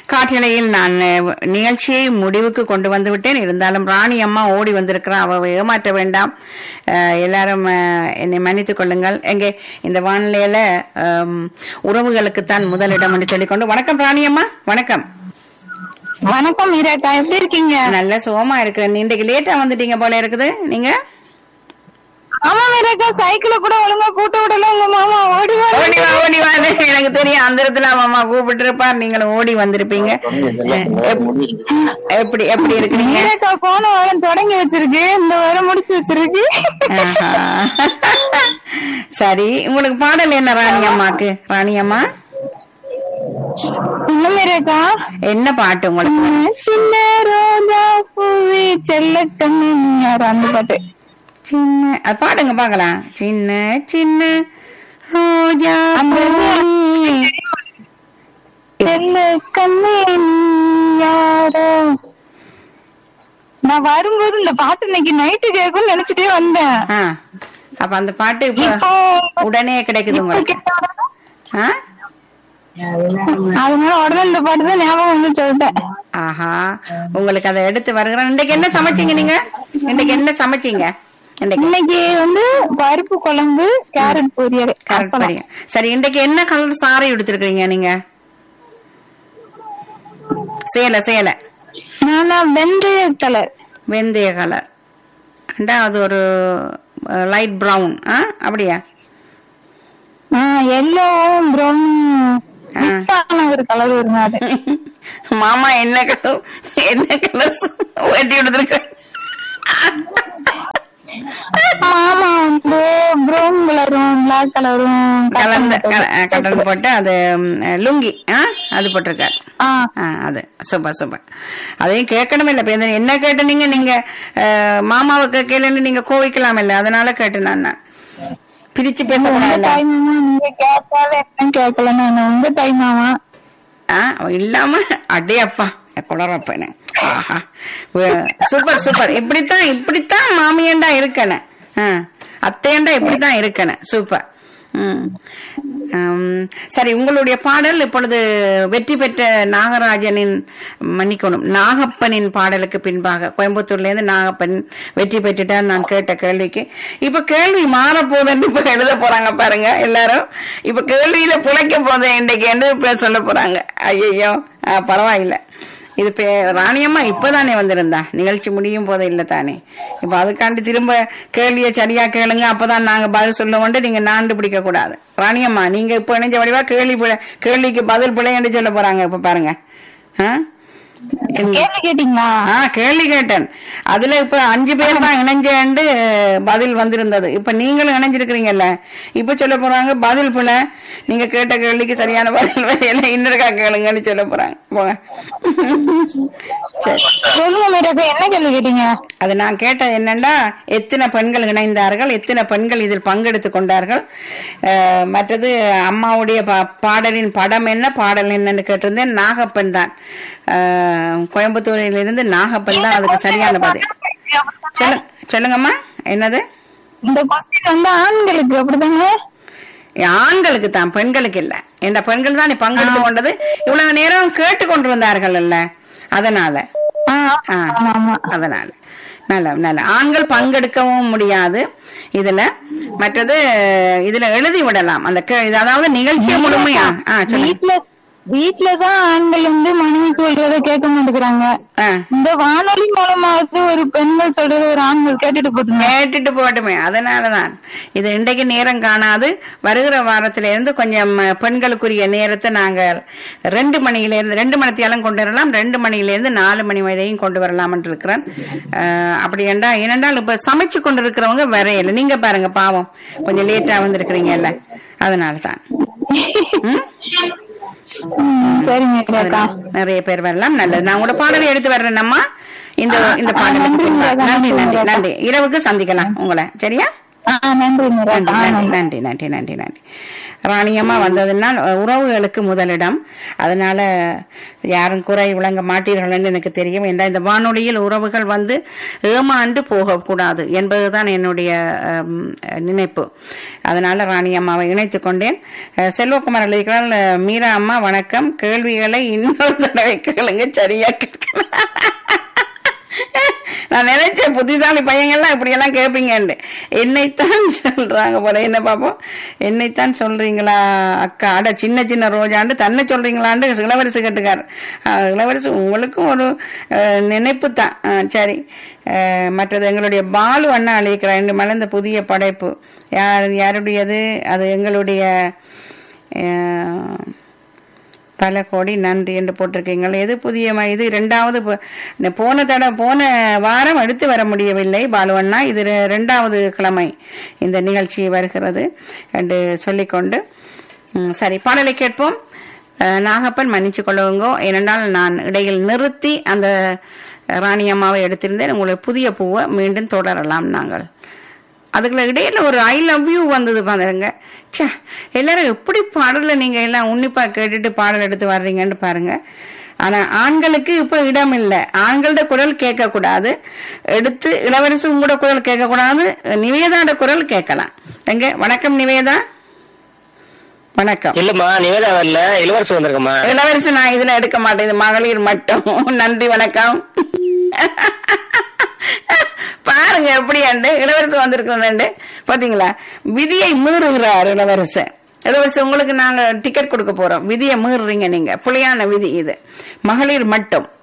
காற்றலையில் நான் அஹ், நிகழ்ச்சியை முடிவுக்கு கொண்டு வந்து விட்டேன் இருந்தாலும் ராணி அம்மா ஓடி வந்திருக்கிறா அவ ஏமாற்ற வேண்டாம் அஹ், எல்லாரும் அஹ், என்னை மன்னித்துக் கொள்ளுங்கள் எங்கே இந்த வானிலையில அம், உறவுகளுக்குத்தான் முதலிடம் என்று சொல்லிக்கொண்டு வணக்கம் ராணி அம்மா வணக்கம் வணக்கம் மீராக்கா எப்படி இருக்கீங்க நல்ல சுகமா இருக்கிறேன் இன்றைக்கு லேட்டா வந்துட்டீங்க போல இருக்குது நீங்க ஆமா மீராக்கா சைக்கிள கூட ஒழுங்கா கூட்ட விடல உங்க மாமா ஓடி வா. ஓடி வா ஓடி வா எனக்கு தெரியும் அந்த இடத்துல அவன் அம்மா கூப்பிட்டு இருப்பார் நீங்களும் ஓடி வந்திருப்பீங்க எப்- எப்படி எப்படி இருக்கிறீங்க மீராக்கா போன வாரம் தொடங்கி வச்சிருக்கு இந்த வாரம் முடிச்சு வச்சிருக்கு ஆஹா. சரி உங்களுக்கு பாடல் என்ன ராணி அம்மாக்கு ராணி அம்மா இல்ல மீராக்கா என்ன பாட்டு உங்களுக்கு சின்ன ரோஜா பூவி செல்ல கண்ணு அந்த பாட்டு சின்ன அது பாடுங்க பாக்கலாம் சின்ன சின்ன ரோஜா பூவே. செல்ல கண்ணு யாரோ நான் வரும்போது இந்த பாட்டு இன்னைக்கு நைட்டு கேட்கும்னு நினைச்சிட்டே வந்தேன் ஆ. அப்ப அந்த பாட்டு இப்ப இப்போ உடனே கிடைக்குது இப்ப உங்களுக்கு கேட்டா ஆ? அதனால உடனே இந்த பாட்டு தான் ஞாபகம் வந்து சொல்லிட்டேன் ஆஹா உங்களுக்கு அதை எடுத்து வருகிறேன் இன்னைக்கு என்ன சமைச்சீங்க நீங்க இன்னைக்கு என்ன சமைச்சீங்க இன்னைக்கு இன்னைக்கு வந்து பருப்பு குழம்பு கேரட் பொரியல் கரெக்ட் பாருங்க சரி இன்னைக்கு என்ன கலர் சாரி எடுத்திருக்கீங்க நீங்க சேலை சேலை நானா வெந்தய கலர் வெந்தய கலர் அண்டா அது ஒரு லைட் பிரவுன் ஆ அப்படியா எல்லோ ப்ரௌன் மிக்ஸ் ஆன ஒரு கலர் வருங்க அது மாமா என்ன கலர் என்ன கலர் வெட்டி எடுத்திருக்க மாமா வந்து ப்ரௌன் கலரும் பிளாக் கலரும் கலந்த கலர் போட்டு அது ம், லுங்கி ஆ அது போட்டிருக்காரு ஆ, அது சூப்பர் சூப்பர் அதையும் கேட்கணும் இல்ல இப்ப இந்த என்ன கேட்டு நீங்க நீங்க அஹ், மாமாவை கேட்கலன்னு நீங்க கோவிக்கலாம் இல்ல அதனால கேட்டு நான் பிரிச்சு உங்க பேசக்கூடாது தாய் மாமா நீங்க கேட்டாலும் என்ன கேட்கல நான் உங்க தாய் மாமா ஆ, அவன் இல்லாம அடே அப்பா குளறப்பன ஆஹா வே- சூப்பர் சூப்பர் இப்படித்தான் இப்படித்தான் மாமியண்டா இருக்கணும் ஆ, அத்தையண்டா இப்படித்தான் இருக்கணும் சூப்பர் ம். ஆம், சரி உங்களுடைய பாடல் இப்பொழுது வெற்றி பெற்ற நாகராஜனின் மன்னிக்கணும் நாகப்பனின் பாடலுக்கு பின்பாக கோயம்புத்தூர்ல இருந்து நாகப்பன் வெற்றி பெற்றுட்டார் நான் கேட்ட கேள்விக்கு இப்ப கேள்வி மாற போகுதுன்னு இப்ப எழுத போறாங்க பாருங்க எல்லாரும் இப்ப கேள்வியில புழைக்க போதே இன்னைக்கு என்ன பேர் சொல்ல போறாங்க ஐயோ பரவாயில்ல இது பே ராணியம்மா இப்பதானே வந்திருந்தா நிகழ்ச்சி முடியும் போதே இல்ல தானே இப்ப அதுக்காண்டி திரும்ப கேள்வியை சரியா கேளுங்க அப்பதான் நாங்க பதில் சொல்ல கொண்டு நீங்க நாண்டு பிடிக்க கூடாது ராணியம்மா நீங்க இப்ப இணைஞ்ச வடிவா கேள்வி பிழை- கேள்விக்கு பதில் பிள்ளைன்னு சொல்ல போறாங்க இப்ப பாருங்க ஆ? என்ன- கேள்வி கேட்டீங்களா ஆ கேள்வி கேட்டேன் அதுல இப்ப அஞ்சு பேர் தான் இணைஞ்சேண்டு பதில் வந்திருந்தது இப்ப நீங்களும் இணைஞ்சிருக்கிறீங்கல்ல இப்ப சொல்ல போறாங்க பதில் பிள்ளை நீங்க கேட்ட கேள்விக்கு சரியான பதில் வரையில இன்னொருக்கா கேளுங்கன்னு சொல்ல போறாங்க போங்க சரி சொல்லுங்க மீராக்கா என்ன கேள்வி கேட்டீங்க அது நான் கேட்டது என்னன்னா எத்தனை பெண்கள் இணைந்தார்கள் எத்தனை பெண்கள் இதில் பங்கெடுத்து கொண்டார்கள் அஹ், மற்றது அம்மாவுடைய பா- பாடலின் படம் என்ன பாடல் என்னன்னு கேட்டிருந்தேன் நாகப்பன் தான் அஹ், கோயம்புத்தூரில் இருந்து நாகப்பன் தான் அதுக்கு சரியான பதில் சொல்லு சொல்லுங்கம்மா என்னது இந்த கொஸ்டின் வந்து ஆண்களுக்கு அப்படிதாங்க ஆண்களுக்கு தான் பெண்களுக்கு இல்ல இந்த பெண்கள் தான் பங்கெடுத்து கொண்டது இவ்வளவு நேரம் கேட்டு கொண்டு வந்தார்கள் இல்ல அதனால ஆ, ஆ. ஆமா ஆமா அதனால நல்ல நல்ல ஆண்கள் பங்கெடுக்கவும் முடியாது இதுல மற்றது இதுல எழுதி விடலாம் அந்த கே- இது அதாவது நிகழ்ச்சியை முழுமையா ஆ சொல்லுங்க வீட்ல வீட்டுலதான் ஆண்கள் வந்து மனைவி சொல்றத கேட்க மாட்டேங்கிறாங்க ஆ. இந்த வானொலி மூலமாவது ஒரு பெண்கள் சொல்றத ஒரு ஆண்கள் கேட்டுட்டு போட்டுங்க கேட்டுட்டு போகட்டுமே அதனாலதான் இது இன்றைக்கு நேரம் காணாது வருகிற வாரத்தில இருந்து கொஞ்சம் அஹ், பெண்களுக்குரிய நேரத்தை நாங்கள் ரெண்டு மணியில இருந்து ரெண்டு மணித்தியாலும் கொண்டு வரலாம் ரெண்டு மணியில இருந்து நாலு மணி வரையும் கொண்டு வரலாம் என்று இருக்கிறேன் அஹ், அப்படி என்றா ஏனென்றால் இப்ப சமைச்சு கொண்டு இருக்கிறவங்க வரையில நீங்க பாருங்க பாவம் கொஞ்சம் லேட்டா வந்திருக்கிறீங்கல்ல அதனாலதான் ம்? ம், சரிங்க அக்கா நிறைய பேர் வரலாம் நல்லது நான் உங்களோட பாடலை எடுத்து வர்றேன் அம்மா இந்த இந்த பாடலுக்கு பின்பாக. நன்றி நன்றி நன்றி இரவுக்கு சந்திக்கலாம் உங்களை சரியா ஆ, நன்றி மீரா நன்றி ஆ, நன்றி நன்றி நன்றி நன்றி நன்றி நன்றி ராணியம்மா வந்ததுனால் உறவுகளுக்கு முதலிடம் அதனால யாரும் குறை விளங்க மாட்டீர்கள்னு எனக்கு தெரியும் என்ற இந்த வானொலியில் உறவுகள் வந்து ஏமாண்டு போகக்கூடாது என்பதுதான் என்னுடைய அம், நினைப்பு அதனால ராணி அம்மாவை இணைத்துக் கொண்டேன் அஹ், செல்வகுமார் எழுதிக்கிறார் அஹ், மீரா அம்மா வணக்கம் கேள்விகளை இன்னொரு தடவை கேளுங்க சரியா கேட்கணும் நான் நினைச்சேன் புத்திசாலி பையங்கள்லாம் இப்படி எல்லாம் கேட்பீங்கன்னு என்னைத்தான் சொல்றாங்க போல என்ன பாப்போம் என்னைத்தான் சொல்றீங்களா அக்கா அட சின்ன சின்ன ரோஜாண்டு தன்னை சொல்றீங்களாண்டு இளவரசு கேட்டுக்கார் அஹ், இளவரசு உங்களுக்கும் ஒரு அஹ், நினைப்பு தான் அஹ், சரி அஹ், மற்றது எங்களுடைய பாலு அண்ணா அழைக்கிறார் இன்று மலர்ந்த புதிய படைப்பு யார் யாருடையது அது எங்களுடைய அஹ், பல கோடி நன்றி என்று போட்டிருக்கீங்கள் எது புதிய ம- இது இரண்டாவது போ- இந்த போன தட போன வாரம் எடுத்து வர முடியவில்லை பாலுவண்ணா இது ரெ- இரண்டாவது கிழமை இந்த நிகழ்ச்சி வருகிறது என்று சொல்லிக்கொண்டு ம், சரி பாடலை கேட்போம் அஹ், நாகப்பன் மன்னிச்சு கொள்ளுங்கோ ஏனென்றால் நான் இடையில் நிறுத்தி அந்த ராணி அம்மாவை எடுத்திருந்தேன் உங்களுடைய புதிய பூவை மீண்டும் தொடரலாம் நாங்கள் அதுக்குள்ள இடையில ஒரு ஐ லவ் யூ வந்தது பாருங்க ச்சே எல்லாரும் எப்படி பாடல நீங்க எல்லாம் உன்னிப்பா கேட்டுட்டு பாடல் எடுத்து வர்றீங்கன்னு பாருங்க ஆனா ஆண்களுக்கு இப்ப இடம் இல்ல ஆண்களோட குரல் கேட்க கூடாது எடுத்து இளவரசி உங்களோட குரல் கேட்க கூடாது நிவேதாட குரல் கேட்கலாம் எங்க வணக்கம் நிவேதா வணக்கம் இல்லம்மா நிவேதா வரல இளவரசு வந்திருக்கம்மா இளவரசி நான் இதுல எடுக்க மாட்டேன் இது மகளிர் மட்டும் நன்றி வணக்கம் பாருங்க எப்படி அண்டு இளவரசி வந்திருக்கிறேன் பாத்தீங்களா விதியை மீறுகிறார் இளவரசன் இளவரசி உங்களுக்கு நாங்க டிக்கெட் கொடுக்க போறோம் விதியை மீறுறீங்க நீங்க புலியான விதி இது மகளிர் மட்டும்